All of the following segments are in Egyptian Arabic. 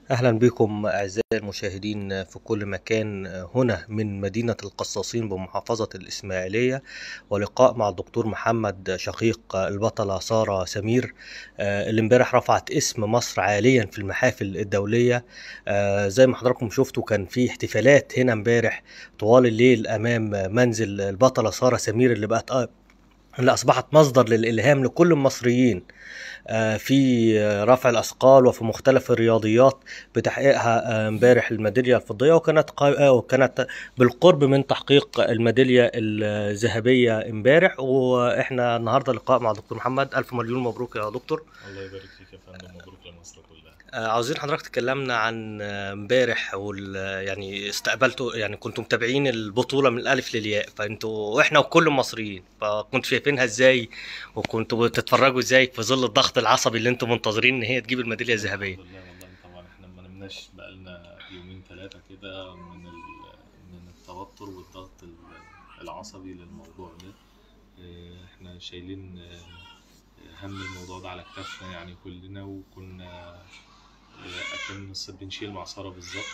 أهلا بكم أعزائي المشاهدين في كل مكان هنا من مدينة القصاصين بمحافظة الإسماعيلية ولقاء مع الدكتور محمد شقيق البطلة سارة سمير آه، اللي امبارح رفعت اسم مصر عاليا في المحافل الدولية آه، زي ما حضراتكم شفتوا كان في احتفالات هنا امبارح طوال الليل أمام منزل البطلة سارة سمير اللي بقت آه، اللي أصبحت مصدر للإلهام لكل المصريين آه، في آه، رفع الأثقال وفي مختلف الرياضيات بتحقيقها آه، امبارح الميدالية الفضية وكانت قا- آه، وكانت بالقرب من تحقيق الميدالية الذهبية امبارح وإحنا النهاردة لقاء مع دكتور محمد ألف مليون مبروك يا دكتور الله يبارك فيك يا فندم مبروك لمصر كلها آه، عاوزين حضرتك تكلمنا عن آه، امبارح وال يعني استقبلتوا يعني كنتوا متابعين البطولة من الألف للياء فانتوا واحنا وكل المصريين فكنتوا شايفينها ازاي وكنتوا بتتفرجوا ازاي في ظل الضغط العصبي اللي انتوا منتظرين ان هي تجيب الميدالية الذهبية الحمد لله والله طبعا احنا ما نمناش بقالنا يومين ثلاثة كده من ال... من التوتر والضغط ال- العصبي للموضوع ده اه، احنا شايلين اه، هم الموضوع ده على كتافنا يعني كلنا وكنا اه، اكن بنشيل معصرة بالظبط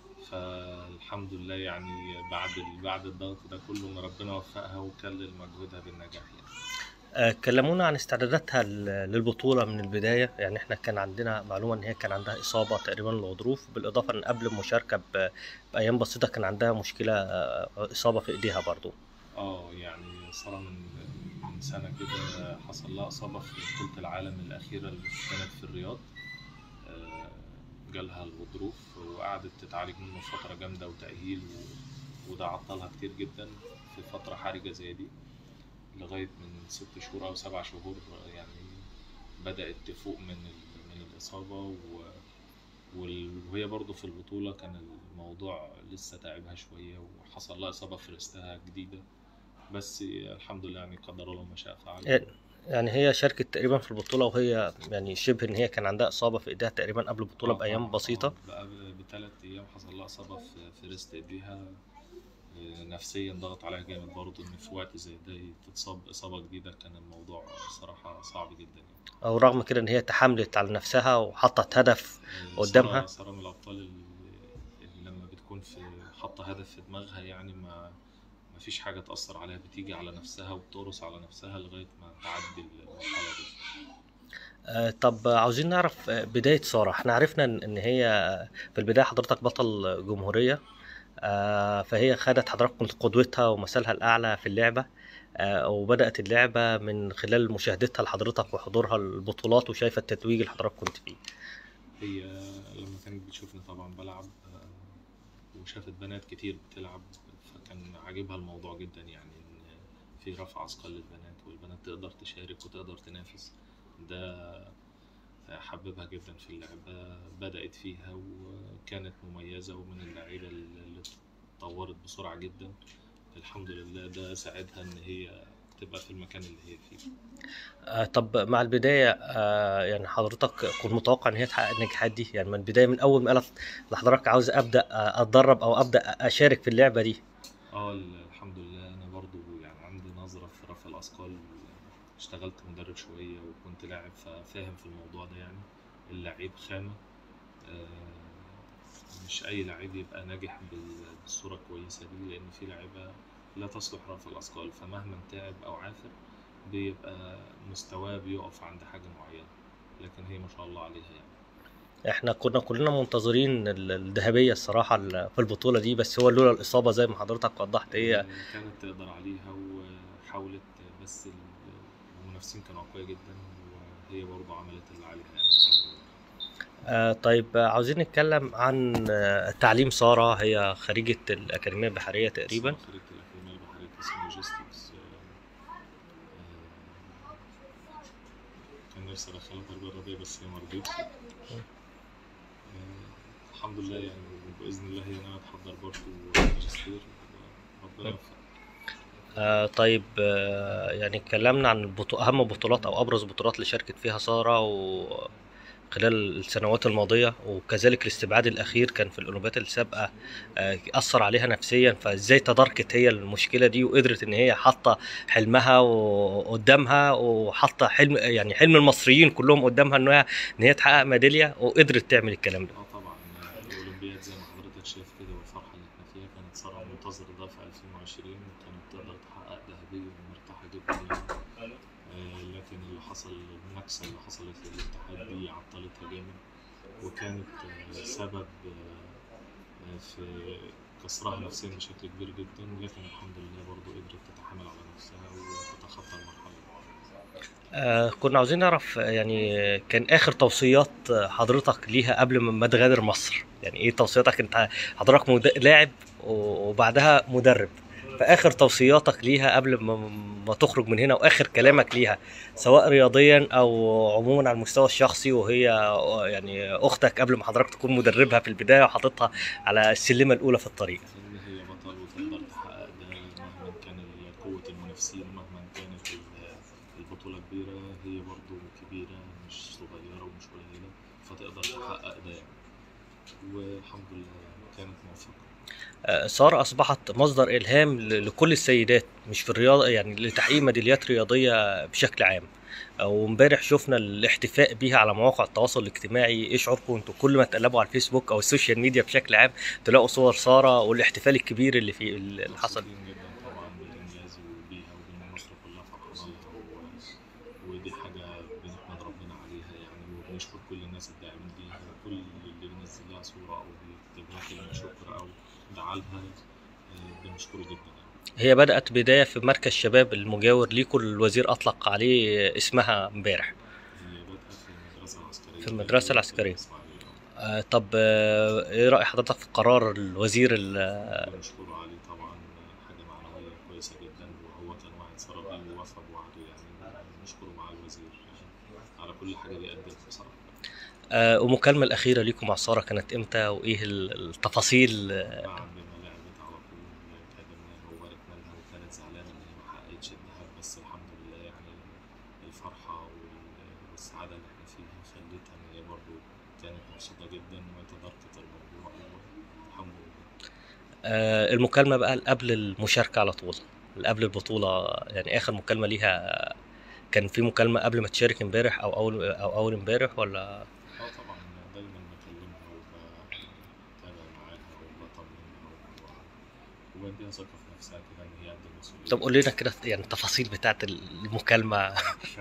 فالحمد لله يعني بعد ال... بعد الضغط ده كله ان ربنا وفقها وكلل مجهودها بالنجاح يعني آه، كلمونا عن استعداداتها ل- للبطولة من البداية يعني احنا كان عندنا معلومة ان هي كان عندها إصابة تقريبا للغضروف بالإضافة ان قبل المشاركة ب- بأيام بسيطة كان عندها مشكلة آه، إصابة في إيديها برضو اه يعني سارة من من سنة كده حصل لها إصابة في بطولة العالم الأخيرة اللي كانت في الرياض آه، جالها الغضروف وقعدت تتعالج منه فترة جامدة وتأهيل و... وده عطلها كتير جدا في فترة حرجة زي دي لغاية من ست شهور أو سبع شهور يعني بدأت تفوق من ال... من الإصابة و... وال- وهي برضه في البطولة كان الموضوع لسه تعبها شوية وحصل لها إصابة في رستها جديدة بس الحمد لله يعني قدر الله ما شاء فعل يعني هي شاركت تقريبا في البطولة وهي يعني شبه ان هي كان عندها إصابة في إيديها تقريبا قبل البطولة آه بأيام طبعاً، بسيطة آه، بقى بثلاث أيام حصل لها إصابة في في رست إيديها آه، نفسيا ضغط عليها جامد برضه إن في وقت زي ده تتصاب إصابة جديدة كان الموضوع صراحة صعب جدا يعني أو رغم كده ان هي تحملت على نفسها وحطت هدف آه، قدامها؟ سارة سارة من الأبطال اللي اللي لما بتكون في حاطة هدف في دماغها يعني ما ما فيش حاجة تأثر عليها بتيجي على نفسها وبتقرص على نفسها لغاية ما تعدي المرحلة دي آه، طب عاوزين نعرف آه، بداية سارة احنا عرفنا ان إن هي في البداية حضرتك بطل جمهورية آه، فهي خدت حضرتك كنت قدوتها ومثلها الأعلى في اللعبة آه، وبدأت اللعبة من خلال مشاهدتها لحضرتك وحضورها البطولات وشايفة التتويج اللي حضرتك كنت فيه هي لما كانت بتشوفني طبعا بلعب آه، وشافت بنات كتير بتلعب فكان عاجبها الموضوع جدا يعني ان في رفع اثقال للبنات والبنات تقدر تشارك وتقدر تنافس ده حببها جدا في اللعبة بدأت فيها وكانت مميزة ومن اللعيبة اللي اتطورت بسرعة جدا الحمد لله ده ساعدها ان هي تبقى في المكان اللي هي فيه آه، طب مع البداية آه، يعني حضرتك كنت متوقع إن هي تحقق النجاحات دي يعني من البداية من أول ما قالت لحضرتك عاوز أبدأ آه، أتدرب أو أبدأ أشارك في اللعبة دي اه الحمد لله انا برضو يعني عندي نظرة في رفع الاثقال اشتغلت مدرب شوية وكنت لاعب ففاهم في الموضوع ده يعني اللعيب خامة آه، مش اي لعيب يبقى ناجح بال- بالصورة الكويسة دي لان في لعيبة لا تصلح رفع الاثقال فمهما تعب او عافر بيبقى مستواه بيقف عند حاجة معينة لكن هي ما شاء الله عليها يعني احنا كنا كلنا منتظرين ال- الذهبية الصراحة ال- في البطولة دي بس هو لولا الإصابة زي ما حضرتك وضحت هي كانت تقدر عليها وحاولت بس ال- المنافسين كانوا أقوياء جدا وهي برضه عملت اللي عليها يعني آه طيب آه، عاوزين نتكلم عن آه، تعليم سارة هي خريجة الأكاديمية البحرية تقريبا بس خريجة الأكاديمية البحرية قسم لوجيستكس كان نفسي أدخلها تربية رياضية بس هي مرضتش آه، الحمد لله يعني وبإذن الله هي ناوية تحضر برضه ماجستير ربنا يوفقها آه طيب آه يعني اتكلمنا عن البطو... أهم البطولات أو أبرز البطولات اللي شاركت فيها سارة و خلال السنوات الماضية وكذلك الاستبعاد الأخير كان في الأولمبياد السابقة آه، أثر عليها نفسيا فإزاي تداركت هي المشكلة دي وقدرت إن هي حاطة حلمها وقدامها وحاطة حلم يعني حلم المصريين كلهم قدامها إن هي إن هي تحقق ميدالية وقدرت تعمل الكلام ده اه طبعا الأولمبياد زي ما حضرتك شايف كده والفرحة اللي احنا فيها كانت سارة منتظرة ده في 2020 وكانت تقدر تحقق ذهبية ومرتاحة جدا يعني آه، لكن اللي حصل النكسة اللي حصلت للاتحاد دي عطلتها جامد وكانت آه، سبب آه، آه، في كسرها نفسيا بشكل كبير جدا لكن الحمد لله برضو قدرت تتحمل على نفسها وتتخطى المرحلة دي. آه كنا عاوزين نعرف آه، يعني آه، كان اخر توصيات آه، حضرتك ليها قبل ما ما تغادر مصر يعني ايه توصياتك انت حضرتك مد... لاعب و- وبعدها مدرب فاخر توصياتك ليها قبل ما, ما تخرج من هنا واخر كلامك ليها سواء رياضيا او عموما على المستوى الشخصي وهي آه، يعني اختك قبل ما حضرتك تكون مدربها في البدايه وحاططها على السلمه الاولى في الطريق ان هي بطل وتقدر تحقق ده مهما كان ال- قوة المنافسين مهما كانت ال- البطولة كبيرة هي برضو كبيرة مش صغيرة ومش قليلة فتقدر تحقق ده يعني والحمد لله كانت موفقة آه، سارة أصبحت مصدر إلهام ل- لكل السيدات مش في الرياضة يعني لتحقيق ميداليات رياضية بشكل عام آه، وامبارح شفنا الاحتفاء بيها على مواقع التواصل الاجتماعي ايه شعوركم انتوا كل ما تقلبوا على الفيسبوك او السوشيال ميديا بشكل عام تلاقوا صور سارة والاحتفال الكبير اللي في اللي حصل مبسوطين جدا طبعا بالإنجاز وبيها وبإن مصر كلها فرحانة لها و- ودي حاجة بنحمد ربنا عليها يعني وبنشكر كل الناس الداعمين ليها وكل اللي بينزل لها صورة أو بيكتب لها كلمة شكر أو دعا لها آه، بنشكره جدا يعني. هي بدأت بداية في مركز شباب المجاور ليكوا الوزير أطلق عليه اسمها امبارح هي بدأت في المدرسة العسكرية في المدرسة العسكرية. الإسماعيلية. آه، طب آه، ايه رأي حضرتك في قرار الوزير ال- بنشكره عليه طبعا حاجة معنوية كويسة جدا وهو كان واحد صرف بيه ووفى بوعده يعني بنشكره مع الوزير يعني على كل حاجة بيقدمها بصراحة آه، والمكالمة الأخيرة ليكوا مع سارة كانت امتى وايه ال- التفاصيل آه، بعد ما لعبت على طول كلمناها وباركنا لها وكانت زعلانة إن هي ما حققتش الذهب بس الحمد لله يعني الفرحة وال- والسعادة اللي احنا فيها خلتها إن هي برضه كانت مبسوطة جدا وتداركت الموضوع والحمد لله. آه، المكالمة بقى قبل المشاركة على طول قبل البطولة يعني آخر مكالمة ليها كان في مكالمة قبل ما تشارك امبارح أو أول أو أول امبارح ولا اه طبعا دايما بكلمها وبتابع معاها وبطمنها و- وبديها ثقة في نفسها كده إن هي قد المسؤولية. طب قول لنا كده يعني التفاصيل بتاعت المكالمة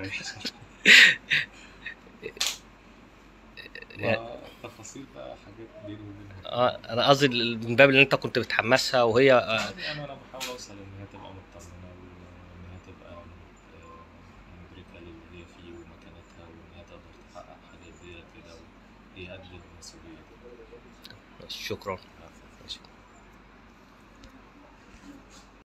ما تفاصيل بقى حاجات بيني وبينها اه انا قصدي من باب اللي انت كنت بتحمسها وهي آه، يعني انا بحاول اوصل ان هي تبقى مطمنه وان هي تبقى آه، مدركه للي هي فيه ومكانتها وان هي تقدر تحقق حاجات كبيره كده وهي قد المسؤوليه دي. شكرا